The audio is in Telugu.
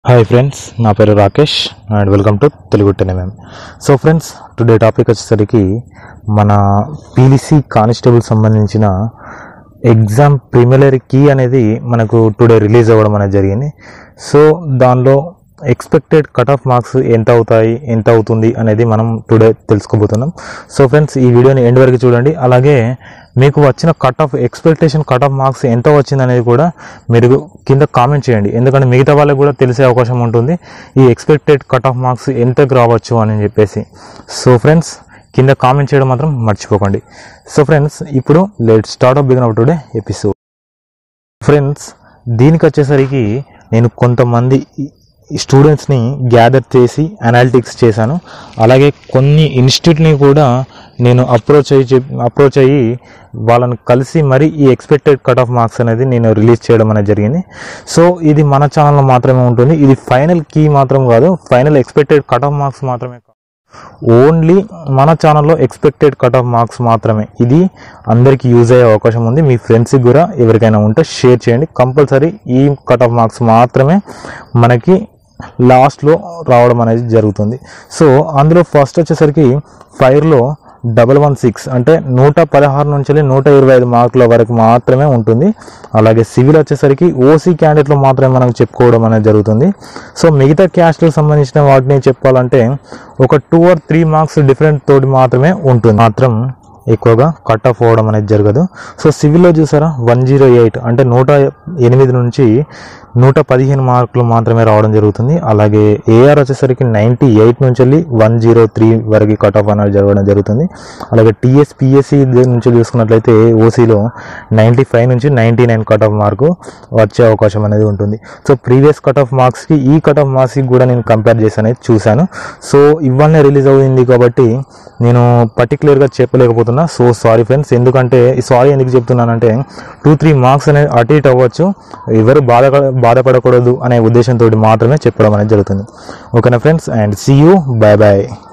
హాయ్ ఫ్రెండ్స్ నా పేరు Rakesh and welcome to Telugu ten MM so friends today topic వచ్చేసరికి మన పీలీసీ కానిస్టేబుల్ సంబంధించిన ఎగ్జామ్ ప్రిమిలరీ కీ అనేది మనకు టుడే రిలీజ్ అవ్వడం అనేది జరిగింది సో దానిలో ఎక్స్పెక్టెడ్ కట్ ఆఫ్ మార్క్స్ ఎంత అవుతాయి ఎంత అవుతుంది అనేది మనం టుడే తెలుసుకోబోతున్నాం సో ఫ్రెండ్స్ ఈ వీడియోని ఎండ్ వరకు చూడండి అలాగే మీకు వచ్చిన cut off expectation cut off marks ఎంత వచ్చింది అనేది కూడా మీరు కింద కామెంట్ చేయండి ఎందుకంటే మిగతా వాళ్ళకి కూడా తెలిసే అవకాశం ఉంటుంది ఈ ఎక్స్పెక్టెడ్ కట్ ఆఫ్ మార్క్స్ ఎంతకు రావచ్చు అని చెప్పేసి సో ఫ్రెండ్స్ కింద కామెంట్ చేయడం మాత్రం మర్చిపోకండి సో ఫ్రెండ్స్ ఇప్పుడు let start of begin up today episode friends దీనికి వచ్చేసరికి నేను కొంతమంది స్టూడెంట్స్ని గ్యాదర్ చేసి అనాలిటిక్స్ చేశాను అలాగే కొన్ని ఇన్స్టిట్యూట్ని కూడా నేను అప్రోచ్ అయ్యి చెప్ అప్రోచ్ అయ్యి వాళ్ళని కలిసి మరి ఈ ఎక్స్పెక్టెడ్ కట్ ఆఫ్ మార్క్స్ అనేది నేను రిలీజ్ చేయడం అనేది జరిగింది సో ఇది మన ఛానల్లో మాత్రమే ఉంటుంది ఇది ఫైనల్ కీ మాత్రం కాదు final expected cut off marks మాత్రమే కాదు ఓన్లీ మన ఛానల్లో ఎక్స్పెక్టెడ్ కట్ ఆఫ్ మార్క్స్ మాత్రమే ఇది అందరికీ యూజ్ అయ్యే అవకాశం ఉంది మీ ఫ్రెండ్స్కి కూడా ఎవరికైనా ఉంటే షేర్ చేయండి కంపల్సరీ ఈ కట్ ఆఫ్ మార్క్స్ మాత్రమే మనకి లాస్ట్లో రావడం అనేది జరుగుతుంది సో అందులో ఫస్ట్ వచ్చేసరికి ఫైర్లో డబల్ వన్ సిక్స్ అంటే నూట పదహారు నుంచి నూట ఇరవై ఐదు మార్కుల వరకు మాత్రమే ఉంటుంది అలాగే సివిల్ వచ్చేసరికి ఓసీ క్యాండిడేట్లో మాత్రమే మనం చెప్పుకోవడం అనేది జరుగుతుంది సో మిగతా క్యాస్ట్లకు సంబంధించిన వాటిని చెప్పాలంటే ఒక two or three marks different తోటి మాత్రమే ఉంటుంది మాత్రం ఎక్కువగా కట్ ఆఫ్ అవ్వడం అనేది జరగదు సో సివిల్లో చూసారా వన్ జీరో ఎయిట్ అంటే నూట ఎనిమిది నుంచి నూట పదిహేను మార్కులు మాత్రమే రావడం జరుగుతుంది అలాగే ఏఆర్ వచ్చేసరికి నైంటీ ఎయిట్ నుంచి వెళ్ళి వన్ జీరో త్రీ వరకు కట్ ఆఫ్ అనేది జరగడం జరుగుతుంది అలాగే టీఎస్ పిఎస్సి నుంచి చూసుకున్నట్లయితే ఓసీలో నైంటీ ఫైవ్ నుంచి ninety nine cut off mark వచ్చే అవకాశం అనేది ఉంటుంది సో ప్రీవియస్ కట్ ఆఫ్ మార్క్స్కి ఈ కట్ ఆఫ్ మార్క్స్కి కూడా నేను కంపేర్ చేసి అనేది చూశాను సో ఇవాళనే రిలీజ్ అవుతుంది కాబట్టి నేను పర్టికులర్గా చెప్పలేకపోతున్నా సో సారీ ఫ్రెండ్స్ ఎందుకంటే ఈ సారీ ఎందుకు చెప్తున్నానంటే టూ త్రీ మార్క్స్ అనేది అటు ఇటు అవ్వచ్చు ఎవరు బాధ బాధపడకూడదు అనే ఉద్దేశంతో మాత్రమే చెప్పడం అనేది జరుగుతుంది ఓకేనా friends and see you bye bye